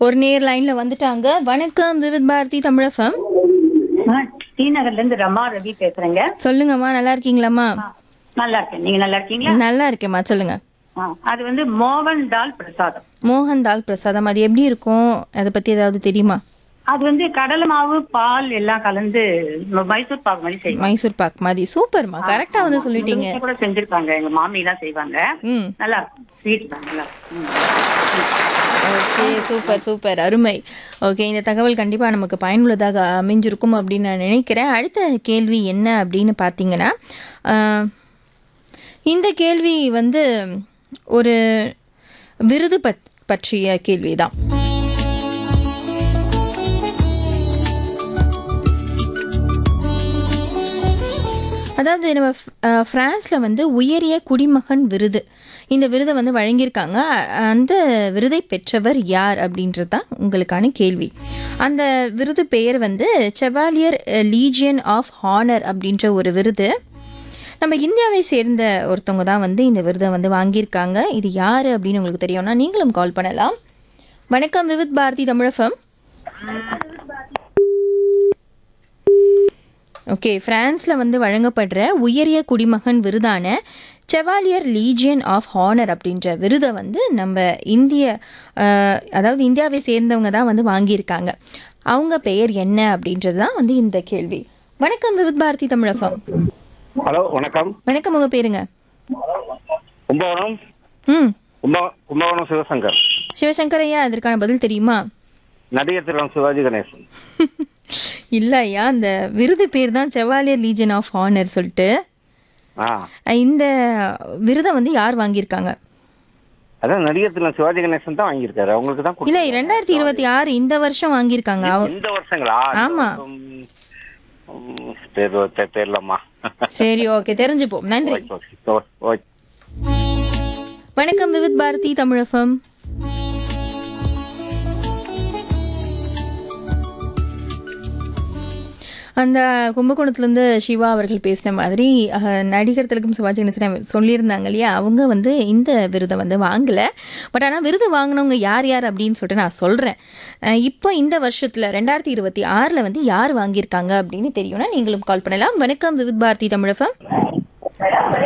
ஒரு நேர் லைன்ல வந்துட்டாங்க வணக்கம் விவித் பாரதி தமிழகம் ஆ, டி நகர்ல இருந்து ரமா ரவி பேசுறேங்க சொல்லுங்கம்மா நல்லா இருக்கீங்களாம்மா ஆ, நல்லா இருக்கேன் நீங்க நல்லா இருக்கீங்களா நல்லா இருக்கேம்மா சொல்லுங்க ஆ, அது வந்து மோகன் தால் பிரசாதம் மோகன் தால் பிரசாதம் அது எப்படி இருக்கும் அதை பத்தி ஏதாவது தெரியுமா அது வந்து கடலை மாவு பால் எல்லாம் கலந்து ம- மைசூர் பாக்கு மாதிரி செய்வாங்க மைசூர் பாக் மாதிரி சூப்பர்மா கரெக்டா வந்து சொல்லிட்டீங்க வீட்ல கூட செஞ்சிருக்காங்க எங்க மாமி எல்லாம் செய்வாங்க ம் நல்லா இருக்கும் ஸ்வீட் தான் நல்லா இருக்கும். ஓகே சூப்பர் சூப்பர் அருமை ஓகே இந்த தகவல் கண்டிப்பாக நமக்கு பயனுள்ளதாக அமைஞ்சிருக்கும் அப்படின்னு நான் நினைக்கிறேன் அடுத்த கேள்வி என்ன அப்படின்னு பார்த்தீங்கன்னா ஆஹ், இந்த கேள்வி வந்து ஒரு விருது பத் பற்றிய கேள்வி தான் அதாவது நம்ம அஹ், பிரான்ஸ்ல வந்து உயரிய குடிமகன் விருது இந்த விருதை வந்து வழங்கியிருக்காங்க அ- அந்த விருதை பெற்றவர் யார் அப்படின்றது தான் உங்களுக்கான கேள்வி அந்த விருது பெயர் வந்து செவாலியர் லீஜியன் ஆஃப் ஹானர் அப்படின்ற ஒரு விருது நம்ம இந்தியாவை சேர்ந்த ஒருத்தவங்க தான் வந்து இந்த விருதை வந்து வாங்கியிருக்காங்க இது யார் அப்படின்னு உங்களுக்கு தெரியும்னா நீங்களும் கால் பண்ணலாம் வணக்கம் விவித் பாரதி தமிழகம் ஓகே பிரான்ஸில் வந்து வழங்கப்படுற உயரிய குடிமகன் விருதான செவாலியர் லீஜியன் ஆஃப் ஹானர் அப்படின்ற விருதை வந்து நம்ம இந்திய அஹ், அதாவது இந்தியாவை சேர்ந்தவங்க தான் வந்து வாங்கியிருக்காங்க அவங்க பெயர் என்ன அப்படின்றது தான் வந்து இந்த கேள்வி வணக்கம் விவித் பாரதி தமிழகம் ஹலோ வணக்கம் வணக்கம் உங்கள் பேருங்க கும்பகோணம் ம் கும்ப கும்பகோணம் சிவசங்கர் சிவசங்கர் ஐயா அதற்கான பதில் தெரியுமா நடிகர் திலம் சிவாஜி கணேசன் இல்லை ஐயா அந்த விருது பேர் தான் செவாலியர் லீஜன் ஆஃப் ஹானர் சொல்லிட்டு ஆ அஹ், இந்த விருதை வந்து யார் வாங்கியிருக்காங்க அதான் நடிகர் திலம் சிவாஜி கணேசன் தான் வாங்கியிருக்காரு அவங்களுக்கு தான் இல்ல கொடுத்தாங்க. ரெண்டாயிரத்தி இருபத்தி ஆறு இந்த வருஷம் வாங்கியிருக்காங்க அவ- இந்த வருஷங்களா இந்த ஆமா. வருஷம், ம், பேர் தெ- தெரியலம்மா சரி ஓகே தெரிஞ்சுப்போம் நன்றி ஓகே, ஓகே, ஓகே வணக்கம் விவித் பாரதி தமிழகம் அந்த கும்பகோணத்துலேருந்து சிவா அவர்கள் பேசின மாதிரி அஹ், நடிகர் திலகம் சிவாஜி கணேசன் சொல்லியிருந்தாங்க இல்லையா அவங்க வந்து இந்த விருதை வந்து வாங்கலை பட் ஆனால் விருது வாங்கினவங்க யார் யார் அப்படின்னு சொல்லிட்டு நான் சொல்கிறேன் இப்போ இந்த வருஷத்தில் ரெண்டாயிரத்தி இருபத்தி ஆறில் வந்து யார் வாங்கியிருக்காங்க அப்படின்னு தெரியும்னா நீங்களும் கால் பண்ணலாம் வணக்கம் விவித் பாரதி தமிழகம்